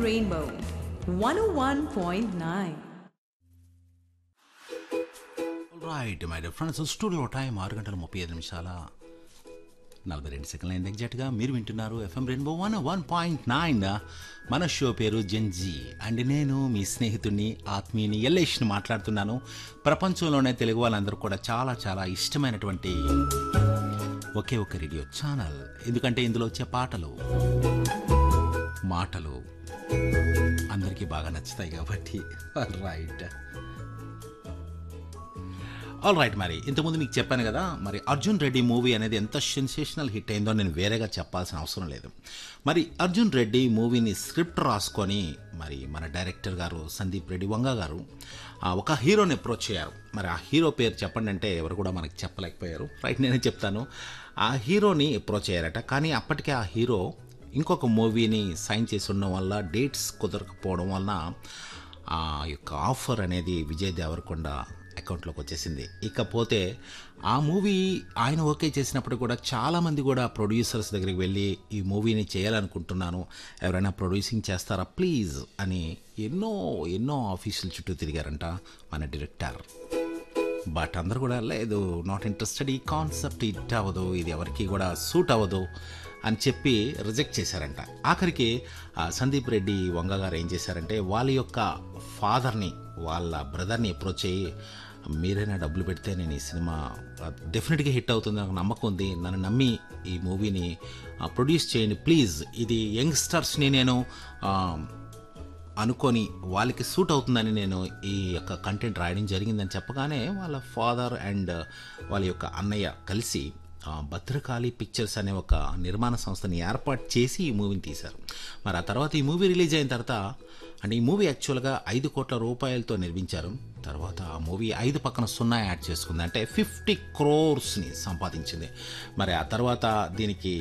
Rainbow 101.9. Right my dear friends studio time ఆరు గంటల ముప్పై ఐదు నిమిషాల నలభై రెండు సెకండ్ల అయింది ఎగ్జాక్ట్గా మీరు వింటున్నారు FM Rainbow one one point nine మన షో పేరు జెన్జీ అండ్ నేను మీ స్నేహితుడిని ఆత్మీయుని ఎల్లేష్ని మాట్లాడుతున్నాను ప్రపంచంలోనే తెలుగు వాళ్ళందరూ కూడా చాలా చాలా ఇష్టమైనటువంటి ఒకే ఒక రేడియో ఛానల్ ఎందుకంటే ఇందులో వచ్చే పాటలు మాటలు అందరికీ బాగా నచ్చుతాయి కాబట్టి రైట్ ఆల్ రైట్ మరి ఇంతకుముందు మీకు చెప్పాను కదా మరి అర్జున్ రెడ్డి మూవీ అనేది ఎంత సెన్సేషనల్ హిట్ అయిందో నేను వేరేగా చెప్పాల్సిన అవసరం లేదు మరి అర్జున్ రెడ్డి మూవీని స్క్రిప్ట్ రాసుకొని మరి మన డైరెక్టర్ గారు సందీప్ రెడ్డి వంగ గారు ఆ, ఒక హీరోని అప్రోచ్ అయ్యారు మరి ఆ హీరో పేరు చెప్పండి అంటే ఎవరు కూడా మనకి చెప్పలేకపోయారు రైట్ నేనే చెప్తాను ఆ హీరోని అప్రోచ్ అయ్యారట కానీ అప్పటికే ఆ హీరో ఇంకొక మూవీని సైన్ చేసి ఉండడం వల్ల డేట్స్ కుదరకపోవడం వలన ఆ యొక్క ఆఫర్ అనేది విజయ్ దేవరకొండ అకౌంట్లోకి వచ్చేసింది ఇకపోతే ఆ మూవీ ఆయన ఓకే చేసినప్పుడు కూడా చాలామంది కూడా ప్రొడ్యూసర్స్ దగ్గరికి వెళ్ళి ఈ మూవీని చేయాలనుకుంటున్నాను ఎవరైనా ప్రొడ్యూసింగ్ చేస్తారా ప్లీజ్ అని ఎన్నో ఎన్నో ఆఫీసుల చుట్టూ తిరిగారంట మన డైరెక్టర్ బట్ అందరూ కూడా లేదు నాట్ ఇంట్రెస్టెడ్ ఈ కాన్సెప్ట్ హిట్ అవ్వదు ఇది ఎవరికి కూడా సూట్ అవ్వదు అని చెప్పి రిజెక్ట్ చేశారంట ఆఖరికి ఆ, సందీప్ రెడ్డి వంగ గారు ఏం చేశారంటే వాళ్ళ యొక్క ఫాదర్ని వాళ్ళ బ్రదర్ని అప్రోచ్ అయ్యి మీరైనా డబ్బులు పెడితే నేను ఈ సినిమా డెఫినెట్గా హిట్ అవుతుంది నాకు నమ్మకం ఉంది నన్ను నమ్మి ఈ మూవీని ప్రొడ్యూస్ చేయండి ప్లీజ్ ఇది యంగ్స్టర్స్ని నేను ఆ, అనుకొని వాళ్ళకి సూట్ అవుతుందని నేను ఈ యొక్క కంటెంట్ రాయడం జరిగిందని చెప్పగానే వాళ్ళ ఫాదర్ అండ్ వాళ్ళ యొక్క అన్నయ్య కలిసి ఆ, భద్రకాళి పిక్చర్స్ అనే ఒక నిర్మాణ సంస్థని ఏర్పాటు చేసి ఈ మూవీని తీశారు మరి ఆ తర్వాత ఈ మూవీ రిలీజ్ అయిన తర్వాత అంటే ఈ మూవీ యాక్చువల్గా ఐదు కోట్ల రూపాయలతో నిర్మించారు తర్వాత ఆ మూవీ ఐదు పక్కన సున్నా యాడ్ చేసుకుంది అంటే ఫిఫ్టీ క్రోర్స్ని సంపాదించింది మరి ఆ తర్వాత దీనికి